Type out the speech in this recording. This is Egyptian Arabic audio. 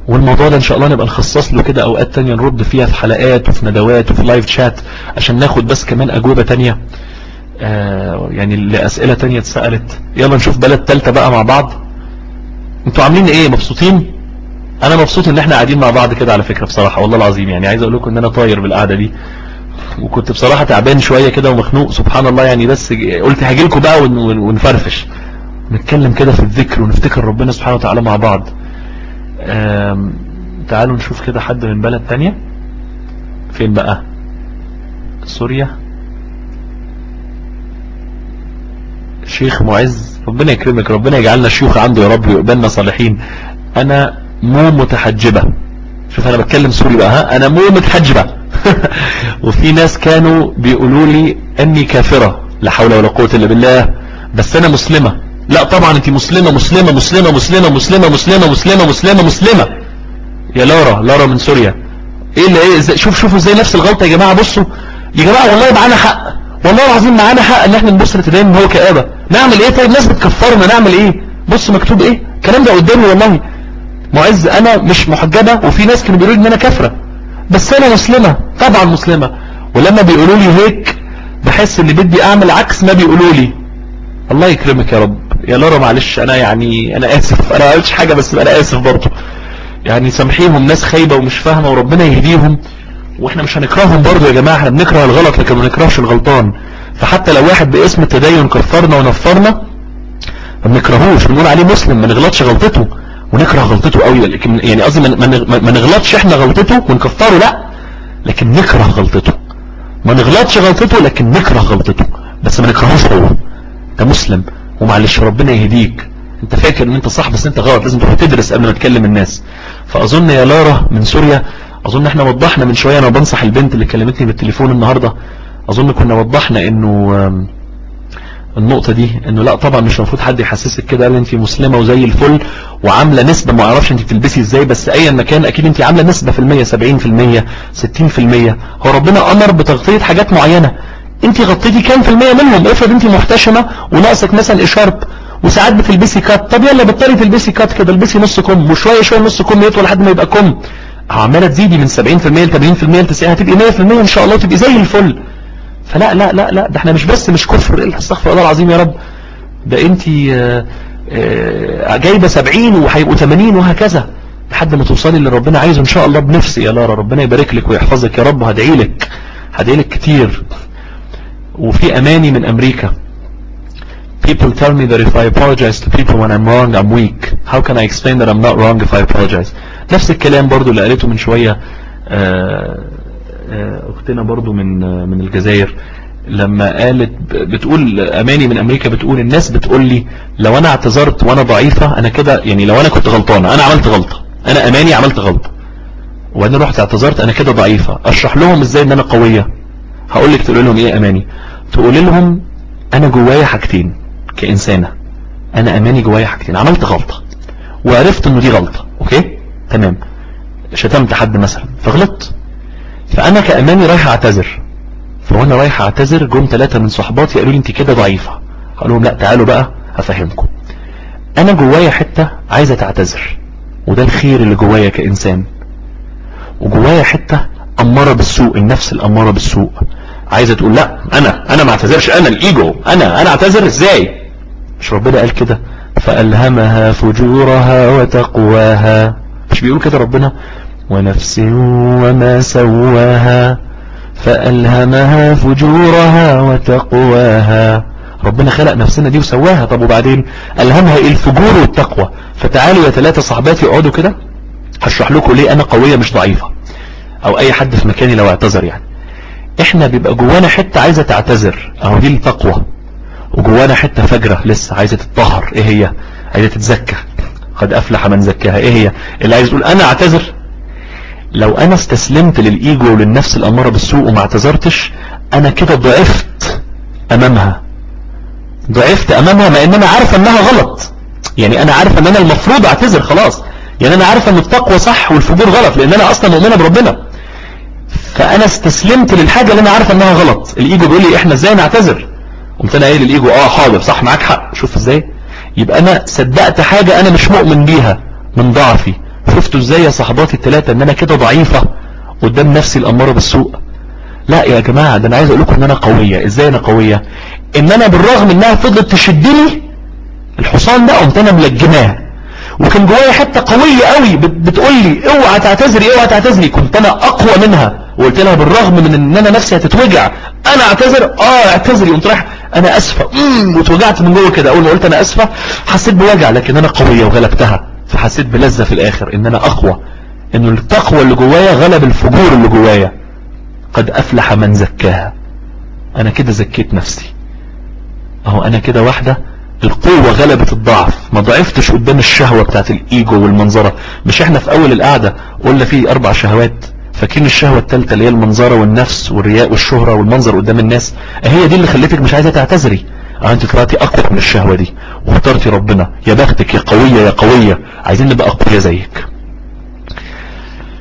والموضوع ده ان شاء الله نبقى نخصص له كده اوقات تانية نرد فيها في حلقات وفي ندوات وفي لايف شات عشان ناخد بس كمان اجوبة تانية آه يعني لاسئلة تانية اتسألت يلا نشوف بلد تالتة بقى مع بعض انتوا عاملين ايه مبسوطين انا مبسوط ان احنا قاعدين مع بعض كده على فكرة بصراحة والله العظيم يعني عايز اقول لكم ان انا طاير بالقعدة دي وكنت بصراحة تعبان شوية كده ومخنوق سبحان الله يعني بس قلت هاجي لكم بقى ونفرفش نتكلم كده في الذكر ونفتكر ربنا سبحانه وتعالى مع بعض تعالوا نشوف كده حد من بلد تانية فين بقى سوريا شيخ معز ربنا يكرمك ربنا يجعلنا شيوخ عنده يا رب ويقبلنا صالحين انا مو متحجبة شوف انا بتكلم سوري بقى ها انا مو متحجبة وفي ناس كانوا بيقولوا لي اني كافرة لا حول ولا قوة الا بالله بس انا مسلمة لا طبعا انت مسلمة مسلمة مسلمة مسلمة مسلمة مسلمة مسلمة مسلمة مسلمة يا لارا لارا من سوريا ايه اللي ايه ازاي شوف شوفوا ازاي نفس الغلطة يا جماعة بصوا يا جماعة والله معانا حق والله العظيم معانا حق ان احنا نبص لتدين هو كآبة نعمل ايه طيب ناس بتكفرنا نعمل ايه بص مكتوب ايه الكلام ده قدامي والله معز انا مش محجبة وفي ناس كانوا بيقولوا لي ان انا كافرة بس انا مسلمة طبعا مسلمة ولما بيقولوا لي هيك بحس ان بدي اعمل عكس ما بيقولوا لي الله يكرمك يا رب يا لارا معلش انا يعني انا اسف انا ما قلتش حاجة بس انا اسف برضه يعني سامحيهم ناس خايبة ومش فاهمة وربنا يهديهم واحنا مش هنكرههم برضه يا جماعة احنا بنكره الغلط لكن ما بنكرهش الغلطان فحتى لو واحد باسم التدين كفرنا ونفرنا ما بنكرهوش بنقول عليه مسلم ما نغلطش غلطته ونكره غلطته قوي لكن يعني قصدي ما نغلطش احنا غلطته ونكفره لا لكن نكره غلطته ما نغلطش غلطته لكن نكره غلطته بس ما نكرهوش هو ده مسلم ومعلش ربنا يهديك انت فاكر ان انت صح بس انت غلط لازم تروح تدرس قبل ما تكلم الناس فاظن يا لارا من سوريا اظن احنا وضحنا من شوية انا بنصح البنت اللي كلمتني بالتليفون النهاردة اظن كنا وضحنا انه النقطة دي انه لا طبعا مش المفروض حد يحسسك كده قال انت مسلمة وزي الفل وعاملة نسبة ما اعرفش انت بتلبسي ازاي بس ايا مكان اكيد انت عاملة نسبة في المية سبعين في المية ستين في المية هو ربنا امر بتغطية حاجات معينة انت غطيتي كام في المية منهم افرض انت محتشمة وناقصك مثلا اشارب وساعات بتلبسي كات طب يلا بطلي تلبسي كات كده البسي نص كم وشوية شوية نص كم يطول لحد ما يبقى كم عمالة تزيدي من 70% ل 80% ل 90 هتبقي 100% ان شاء الله تبقي زي الفل فلا لا لا لا ده احنا مش بس مش كفر استغفر الله العظيم يا رب ده انت جايبة 70 وهيبقوا 80 وهكذا لحد ما توصلي اللي ربنا عايزه ان شاء الله بنفسي يا لارا ربنا يبارك لك ويحفظك يا رب وهدعي لك هدعي لك كتير وفي اماني من امريكا People tell me that if I apologize to people when I'm wrong, I'm weak. How can I explain that I'm not wrong if I apologize? نفس الكلام برضو اللي قالته من شوية اختنا برضو من من الجزائر لما قالت بتقول اماني من امريكا بتقول الناس بتقول لي لو انا اعتذرت وانا ضعيفة انا كده يعني لو انا كنت غلطانة انا عملت غلطة انا اماني عملت غلطة وانا رحت اعتذرت انا كده ضعيفة اشرح لهم ازاي ان انا قوية هقول لك تقول لهم ايه اماني تقول لهم انا جوايا حاجتين كإنسانة انا اماني جوايا حاجتين عملت غلطة وعرفت انه دي غلطة اوكي تمام شتمت حد مثلا فغلطت فانا كاماني رايح اعتذر فوانا رايح اعتذر جم ثلاثة من صحباتي قالوا لي انت كده ضعيفة قالوا لهم لا تعالوا بقى هفهمكم انا جوايا حتة عايزة تعتذر وده الخير اللي جوايا كإنسان وجوايا حتة أمارة بالسوء النفس الأمارة بالسوء عايزة تقول لا أنا أنا ما اعتذرش أنا الإيجو أنا أنا اعتذر إزاي مش ربنا قال كده فألهمها فجورها وتقواها مش بيقول كده ربنا ونفس وما سواها فألهمها فجورها وتقواها ربنا خلق نفسنا دي وسواها طب وبعدين ألهمها ايه الفجور والتقوى فتعالوا يا ثلاثة صحباتي اقعدوا كده هشرح لكم ليه انا قوية مش ضعيفة او اي حد في مكاني لو اعتذر يعني احنا بيبقى جوانا حتة عايزة تعتذر اهو دي التقوى وجوانا حتة فجرة لسه عايزة تتطهر ايه هي عايزة تتزكى قد افلح من زكاها ايه هي اللي عايز تقول انا اعتذر لو انا استسلمت للايجو وللنفس الامارة بالسوء وما اعتذرتش انا كده ضعفت امامها ضعفت امامها مع ان انا عارف انها غلط يعني انا عارف ان انا المفروض اعتذر خلاص يعني انا عارف ان التقوى صح والفجور غلط لان انا اصلا مؤمنة بربنا فانا استسلمت للحاجة اللي انا عارف انها غلط الايجو بيقول لي احنا ازاي نعتذر قمت انا قايل للايجو اه حاضر صح معاك حق شوف ازاي يبقى انا صدقت حاجة انا مش مؤمن بيها من ضعفي شفتوا ازاي يا صحباتي الثلاثة ان انا كده ضعيفة قدام نفسي الامارة بالسوء لا يا جماعة ده انا عايز اقول لكم ان انا قوية ازاي انا قوية ان انا بالرغم انها فضلت تشدني الحصان ده قمت انا ملجماه وكان جوايا حتة قوية قوي بتقول لي اوعى تعتذري اوعى تعتذري كنت انا اقوى منها وقلت لها بالرغم من ان انا نفسي هتتوجع انا اعتذر اه اعتذري قمت رايح انا اسفة امم واتوجعت من جوه كده اول ما قلت انا اسفة حسيت بوجع لكن انا قوية وغلبتها فحسيت بلذة في الاخر ان انا اقوى ان التقوى اللي جوايا غلب الفجور اللي جوايا قد افلح من زكاها انا كده زكيت نفسي اهو انا كده واحدة القوة غلبت الضعف ما ضعفتش قدام الشهوة بتاعت الايجو والمنظرة مش احنا في اول القعدة قلنا فيه اربع شهوات فاكرين الشهوة الثالثة اللي هي المنظرة والنفس والرياء والشهرة والمنظر قدام الناس هي دي اللي خلتك مش عايزة تعتذري اه انت طلعتي اقوى من الشهوة دي واخترتي ربنا يا بختك يا قوية يا قوية عايزين نبقى اقوياء زيك